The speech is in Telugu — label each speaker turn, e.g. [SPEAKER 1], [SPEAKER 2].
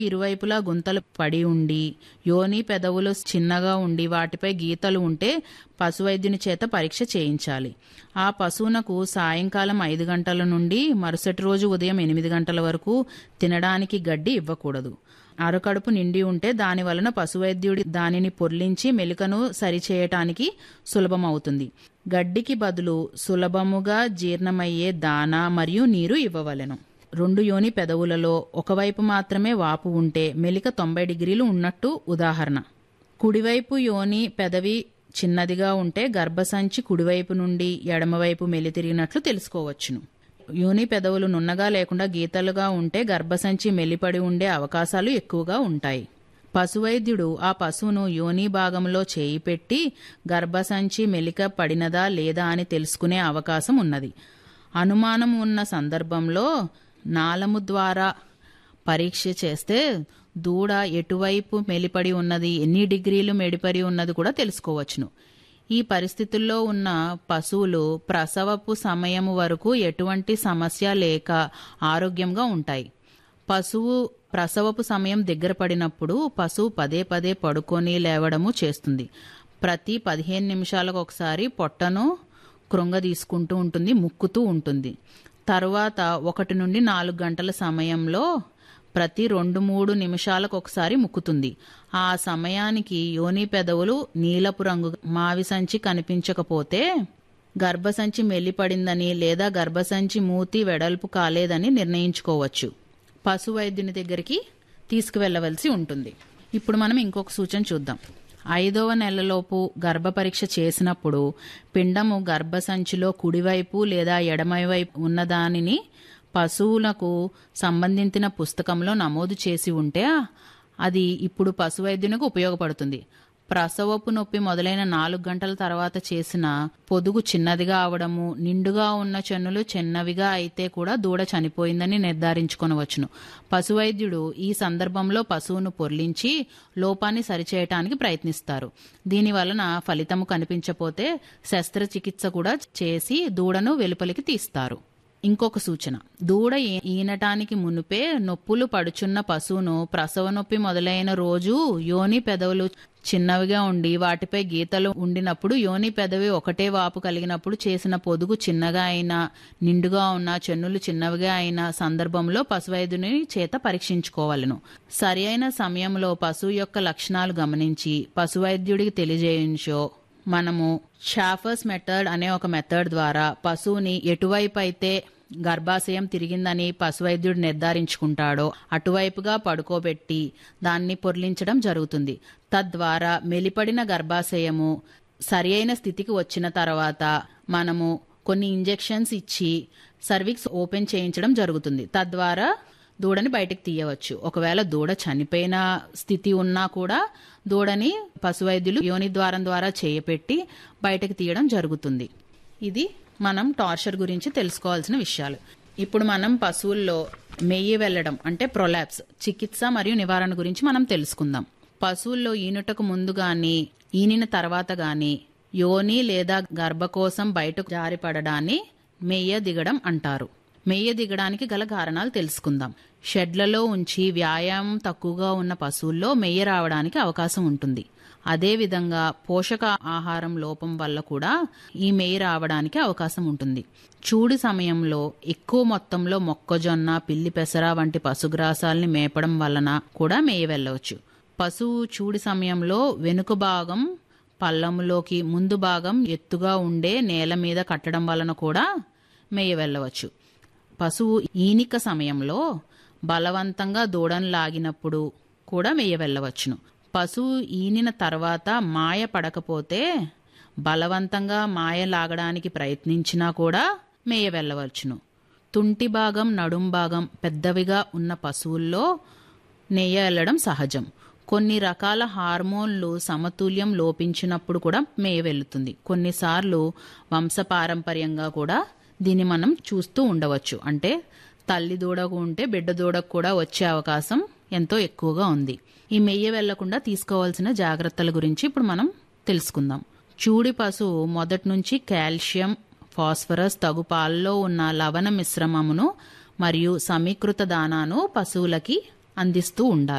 [SPEAKER 1] ఇరువైపులా గుంతలు పడి ఉండి యోని పెదవులు చిన్నగా ఉండి వాటిపై గీతలు ఉంటే పశువైద్యుని చేత పరీక్ష చేయించాలి ఆ పశువునకు సాయంకాలం ఐదు గంటల నుండి మరుసటి రోజు ఉదయం ఎనిమిది గంటల వరకు తినడానికి గడ్డి ఇవ్వకూడదు అరకడుపు నిండి ఉంటే దాని వలన పశువైద్యుడి దానిని పొర్లించి మెలికను సరిచేయటానికి సులభమవుతుంది గడ్డికి బదులు సులభముగా జీర్ణమయ్యే దానా మరియు నీరు ఇవ్వవలెను రెండు యోని పెదవులలో ఒకవైపు మాత్రమే వాపు ఉంటే మెలిక తొంభై డిగ్రీలు ఉన్నట్టు ఉదాహరణ కుడివైపు యోని పెదవి చిన్నదిగా ఉంటే గర్భసంచి కుడివైపు నుండి ఎడమవైపు మెలితిరిగినట్లు తెలుసుకోవచ్చును యోని పెదవులు నున్నగా లేకుండా గీతలుగా ఉంటే గర్భసంచి మెలిపడి ఉండే అవకాశాలు ఎక్కువగా ఉంటాయి పశువైద్యుడు ఆ పశువును యోని భాగంలో చేయి పెట్టి గర్భసంచి మెలిక పడినదా లేదా అని తెలుసుకునే అవకాశం ఉన్నది అనుమానం ఉన్న సందర్భంలో నాళము ద్వారా పరీక్ష చేస్తే దూడ ఎటువైపు మెలిపడి ఉన్నది ఎన్ని డిగ్రీలు మెడిపడి ఉన్నది కూడా తెలుసుకోవచ్చును ఈ పరిస్థితుల్లో ఉన్న పశువులు ప్రసవపు సమయం వరకు ఎటువంటి సమస్య లేక ఆరోగ్యంగా ఉంటాయి పశువు ప్రసవపు సమయం దగ్గర పడినప్పుడు పశువు పదే పదే పడుకొని లేవడము చేస్తుంది ప్రతి పదిహేను నిమిషాలకు ఒకసారి పొట్టను కృంగ తీసుకుంటూ ఉంటుంది ముక్కుతూ ఉంటుంది తరువాత ఒకటి నుండి నాలుగు గంటల సమయంలో ప్రతి రెండు మూడు నిమిషాలకు ఒకసారి ముక్కుతుంది ఆ సమయానికి యోని పెదవులు నీలపు రంగు మావి సంచి కనిపించకపోతే గర్భసంచి మెల్లిపడిందని లేదా గర్భసంచి మూతి వెడల్పు కాలేదని నిర్ణయించుకోవచ్చు పశు వైద్యుని దగ్గరికి తీసుకువెళ్ళవలసి ఉంటుంది ఇప్పుడు మనం ఇంకొక సూచన చూద్దాం ఐదవ నెలలోపు గర్భ పరీక్ష చేసినప్పుడు పిండము గర్భసంచిలో కుడివైపు లేదా ఎడమవైపు ఉన్నదానిని పశువులకు సంబంధించిన పుస్తకంలో నమోదు చేసి ఉంటే అది ఇప్పుడు పశువైద్యునికి ఉపయోగపడుతుంది ప్రసవపు నొప్పి మొదలైన నాలుగు గంటల తర్వాత చేసిన పొదుగు చిన్నదిగా అవడము నిండుగా ఉన్న చెన్నులు చిన్నవిగా అయితే కూడా దూడ చనిపోయిందని నిర్ధారించుకొనవచ్చును పశువైద్యుడు ఈ సందర్భంలో పశువును పొర్లించి లోపాన్ని సరిచేయటానికి ప్రయత్నిస్తారు దీని వలన ఫలితము కనిపించపోతే శస్త్రచికిత్స కూడా చేసి దూడను వెలుపలికి తీస్తారు ఇంకొక సూచన దూడ ఈ- ఈనటానికి మునుపే నొప్పులు పడుచున్న పశువును ప్రసవ నొప్పి మొదలైన రోజు యోని పెదవులు చిన్నవిగా ఉండి వాటిపై గీతలు ఉండినప్పుడు యోని పెదవి ఒకటే వాపు కలిగినప్పుడు చేసిన పొదుగు చిన్నగా అయినా నిండుగా ఉన్న చెన్నులు చిన్నవిగా అయిన సందర్భంలో పశువైద్యుని చేత పరీక్షించుకోవాలను సరి అయిన సమయంలో పశువు యొక్క లక్షణాలు గమనించి పశువైద్యుడికి తెలియజేయించో మనము షాఫర్స్ మెథడ్ అనే ఒక మెథడ్ ద్వారా పశువుని ఎటువైపు అయితే గర్భాశయం తిరిగిందని పశువైద్యుడు నిర్ధారించుకుంటాడో అటువైపుగా పడుకోబెట్టి దాన్ని పొర్లించడం జరుగుతుంది తద్వారా మెలిపడిన గర్భాశయము సరి అయిన స్థితికి వచ్చిన తర్వాత మనము కొన్ని ఇంజెక్షన్స్ ఇచ్చి సర్విక్స్ ఓపెన్ చేయించడం జరుగుతుంది తద్వారా దూడని బయటకు తీయవచ్చు ఒకవేళ దూడ చనిపోయిన స్థితి ఉన్నా కూడా దూడని పశువైద్యులు యోని ద్వారం ద్వారా చేయపెట్టి బయటకు తీయడం జరుగుతుంది ఇది మనం టార్చర్ గురించి తెలుసుకోవాల్సిన విషయాలు ఇప్పుడు మనం పశువుల్లో మెయ్యి వెళ్ళడం అంటే ప్రొలాప్స్ చికిత్స మరియు నివారణ గురించి మనం తెలుసుకుందాం పశువుల్లో ఈనుటకు ముందు గాని ఈనిన తర్వాత గాని యోని లేదా గర్భకోశం బయటకు జారిపడడాన్ని మెయ్య దిగడం అంటారు మెయ్య దిగడానికి గల కారణాలు తెలుసుకుందాం షెడ్లలో ఉంచి వ్యాయామం తక్కువగా ఉన్న పశువుల్లో మెయ్య రావడానికి అవకాశం ఉంటుంది అదేవిధంగా పోషక ఆహారం లోపం వల్ల కూడా ఈ మెయ్యి రావడానికి అవకాశం ఉంటుంది చూడు సమయంలో ఎక్కువ మొత్తంలో మొక్కజొన్న పిల్లి పెసర వంటి పశుగ్రాసాల్ని మేపడం వలన కూడా మేయ వెళ్ళవచ్చు పశువు చూడి సమయంలో వెనుక భాగం పల్లములోకి ముందు భాగం ఎత్తుగా ఉండే నేల మీద కట్టడం వలన కూడా మేయ వెళ్ళవచ్చు పశువు ఈనిక సమయంలో బలవంతంగా దూడను లాగినప్పుడు కూడా మేయ వెళ్ళవచ్చును పశువు ఈనిన తర్వాత మాయ పడకపోతే బలవంతంగా మాయ లాగడానికి ప్రయత్నించినా కూడా మేయ వెళ్ళవచ్చును తుంటి భాగం నడుం భాగం పెద్దవిగా ఉన్న పశువుల్లో నెయ్య వెళ్ళడం సహజం కొన్ని రకాల హార్మోన్లు సమతుల్యం లోపించినప్పుడు కూడా మేయ వెళ్తుంది కొన్నిసార్లు వంశపారంపర్యంగా కూడా దీన్ని మనం చూస్తూ ఉండవచ్చు అంటే తల్లి దూడకు ఉంటే బిడ్డ దూడకు కూడా వచ్చే అవకాశం ఎంతో ఎక్కువగా ఉంది ఈ మెయ్య వెళ్లకుండా తీసుకోవాల్సిన జాగ్రత్తల గురించి ఇప్పుడు మనం తెలుసుకుందాం చూడి పశువు మొదటి నుంచి కాల్షియం ఫాస్ఫరస్ తగు పాలలో ఉన్న లవణ మిశ్రమమును మరియు సమీకృత దానాను పశువులకి అందిస్తూ ఉండాలి